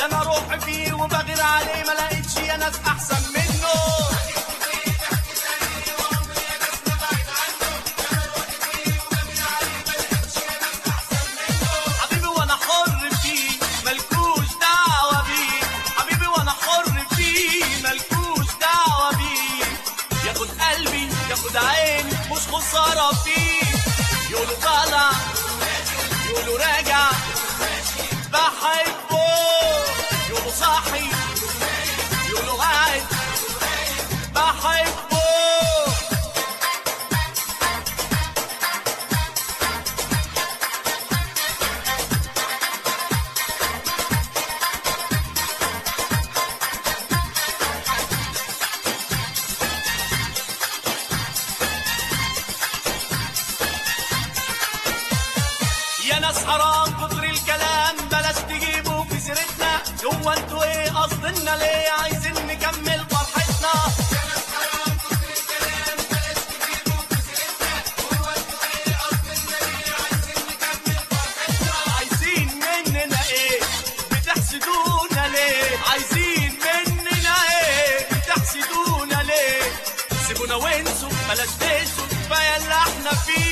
ده انا روحي فيه وبغير عليه ما لقيتش يا ناس احسن منه حبيبي وانا حر فيه ملكوش دعوة بيه حبيبي وانا حر فيه ملكوش دعوة بيه ياخد قلبي ياخد عيني مش خسارة فيه يقولوا طالع يقولوا راجع بحبه يقولوا صاحي يقولوا قاعد بحبه يا ناس حرام كتر الكلام بلاش تجيبوا في سيرتنا هو انتوا ايه قصدنا ليه عايزين نكمل فرحتنا عايزين مننا ايه بتحسدونا ليه عايزين مننا ايه بتحسدونا ليه سيبونا وانسوا بلاش تنسوا كفايه اللي احنا فيه